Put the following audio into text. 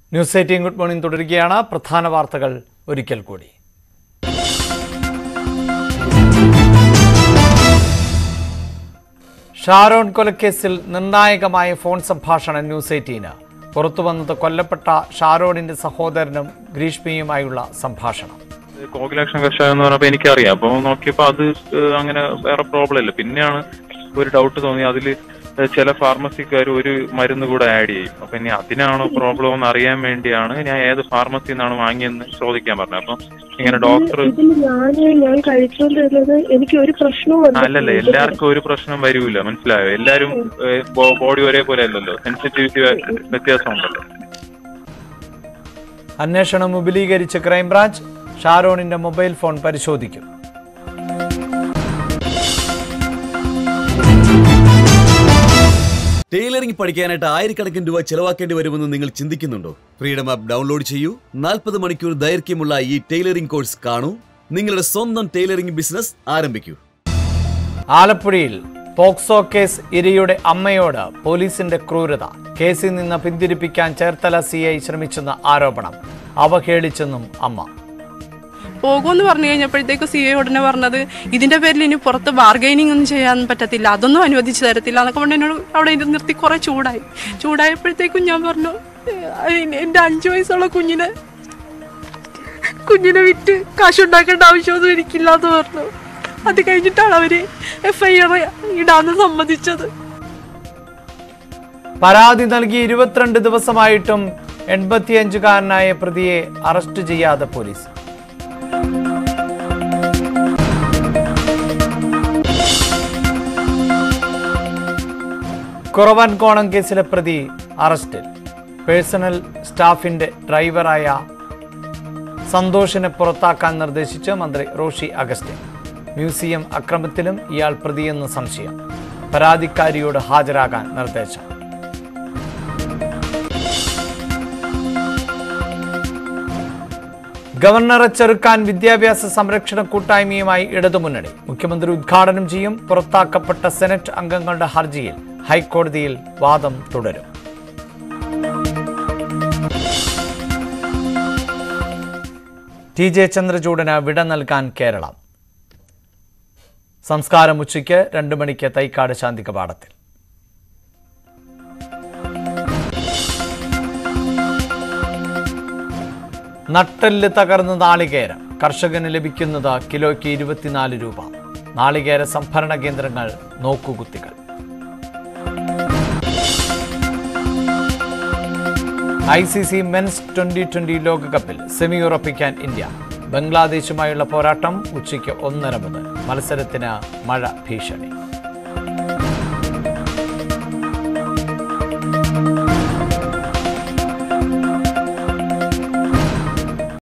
News eighteen good morning തുടരുകയാണ് പ്രധാന വാർത്തകൾ ഒരിക്കൽ കൂടി ഷാരോൺ കൊലക്കേസിൽ നിർണായകമായ ഫോൺ സംഭാഷണം ന്യൂസ് എയ്റ്റീന് പുറത്തുവന്നത് കൊല്ലപ്പെട്ട ഷാരോണിന്റെ സഹോദരനും ഗ്രീഷ്മയുമായുള്ള സംഭാഷണം കോകിലാക്ഷൻ കഷായം എന്ന് പറഞ്ഞപ്പോ എനിക്കറിയാം അപ്പൊ നോക്കിയപ്പോ അത് ഏഹ്, അങ്ങനെ വേറെ പ്രോബ്ലം ഇല്ല പിന്നെയാണ് ഒരു ഡൗട്ട് തോന്നി അതിൽ ചില ഫാർമസിക്കാർ ഒരു മരുന്ന് കൂടെ ആഡ് ചെയ്യും അപ്പൊ ഇനി അതിനാണോ പ്രോബ്ലം എന്ന് അറിയാൻ വേണ്ടിയാണ് ഞാൻ ഏത് ഫാർമസിയിൽ നിന്നാണ് വാങ്ങിയെന്ന് ചോദിക്കാൻ പറഞ്ഞത് അപ്പൊ ഇങ്ങനെ ഡോക്ടർ ഇതിൽ ഞാന് ഞാൻ കഴിച്ചുകൊണ്ടിരുന്നത് എനിക്ക് ഒരു പ്രശ്നവും അല്ലല്ല വന്നിട്ടില്ല. എല്ലാവർക്കും ഒരു പ്രശ്നം വരൂല മനസ്സിലായോ എല്ലാരും ബോഡി ഒരേപോലെ അല്ലല്ലോ സെൻസിറ്റിവിറ്റി വ്യത്യാസമുണ്ടല്ലോ അന്വേഷണം വിപുലീകരിച്ച് ക്രൈംബ്രാഞ്ച് ഷാരോണിന്റെ മൊബൈൽ ഫോൺ പരിശോധിക്കും ടൈലറിംഗ് പഠിക്കാനായിട്ട് ആയിരക്കണക്കിന് രൂപ ചെലവാക്കേണ്ടി വരുമെന്ന് നിങ്ങൾ ചിന്തിക്കുന്നുണ്ടോ ഫ്രീഡം ആപ്പ് ഡൗൺലോഡ് ചെയ്യൂ നാൽപ്പത് മണിക്കൂർ ദൈർഘ്യമുള്ള ഈ ടൈലറിംഗ് കോഴ്സ് കാണൂ നിങ്ങളുടെ സ്വന്തം ടൈലറിംഗ് ബിസിനസ് ആരംഭിക്കൂ ആലപ്പുഴയിൽ പോക്സോ കേസ് ഇരയുടെ അമ്മയോട് പോലീസിന്റെ ക്രൂരത കേസിൽ നിന്ന് പിന്തിരിപ്പിക്കാൻ ചേർത്തല സി ഐ ശ്രമിച്ചെന്ന ആരോപണം അവഹേളിച്ചെന്നും അമ്മ പോകുമെന്ന് പറഞ്ഞു കഴിഞ്ഞപ്പോഴത്തേക്ക് സി ഐ ഉടനെ പറഞ്ഞത് ഇതിന്റെ പേരിൽ ഇനി പുറത്ത് ബാർഗൈനിങ് ഒന്നും ചെയ്യാൻ പറ്റത്തില്ല അതൊന്നും അനുവദിച്ചു തരത്തില്ല എന്നൊക്കെ പറഞ്ഞ് എന്നോട് അവിടെ ഇരുന്ന് നിർത്തി കുറെ ചൂടായി ചൂടായപ്പോഴത്തേക്കും ഞാൻ പറഞ്ഞു "ഏഹ്, എന്റെ അഞ്ചു വയസ്സുള്ള കുഞ്ഞിനെ കുഞ്ഞിനെ വിറ്റ് കാശുണ്ടാക്കേണ്ട ആവശ്യമൊന്നും എനിക്കില്ല എന്ന് പറഞ്ഞു അത് കഴിഞ്ഞിട്ടാണ് അവര് എഫ് ഐ ആർ ഇടാന്ന് സമ്മതിച്ചത് പരാതി നൽകി ഇരുപത്തിരണ്ട് ദിവസമായിട്ടും എൺപത്തിയഞ്ചുകാരനായ പ്രതിയെ അറസ്റ്റ് ചെയ്യാതെ പോലീസ് കുറവൻകോണം കേസിലെ പ്രതി അറസ്റ്റിൽ പേഴ്സണൽ സ്റ്റാഫിന്റെ ഡ്രൈവറായ സന്തോഷിനെ പുറത്താക്കാൻ നിർദ്ദേശിച്ച് മന്ത്രി റോഷി അഗസ്റ്റിൻ മ്യൂസിയം അക്രമത്തിലും ഇയാൾ പ്രതിയെന്ന് സംശയം പരാതിക്കാരിയോട് ഹാജരാകാൻ നിർദ്ദേശം ഗവർണറെ ചെറുക്കാൻ വിദ്യാഭ്യാസ സംരക്ഷണ കൂട്ടായ്മയുമായി ഇടതുമുന്നണി മുഖ്യമന്ത്രി ഉദ്ഘാടനം ചെയ്യും പുറത്താക്കപ്പെട്ട സെനറ്റ് അംഗങ്ങളുടെ ഹർജിയിൽ ഹൈക്കോടതിയിൽ വാദം തുടരും ടി ജെ ചന്ദ്രചൂഡന് വിട നൽകാൻ കേരളം സംസ്കാരം ഉച്ചയ്ക്ക് രണ്ടു മണിക്ക് തൈക്കാട് ശാന്തി കവാടത്തിൽ നട്ടെല്ല് തകർന്ന നാളികേരം കർഷകന് ലഭിക്കുന്നത് കിലോയ്ക്ക് ഇരുപത്തിനാല് രൂപ നാളികേര സംഭരണ കേന്ദ്രങ്ങൾ നോക്കുകുത്തികൾ I C C men's twenty twenty ലോകകപ്പിൽ സെമി ഉറപ്പിക്കാൻ ഇന്ത്യ ബംഗ്ലാദേശുമായുള്ള പോരാട്ടം ഉച്ചയ്ക്ക് ഒന്നര മുതൽ മത്സരത്തിന് മഴ ഭീഷണി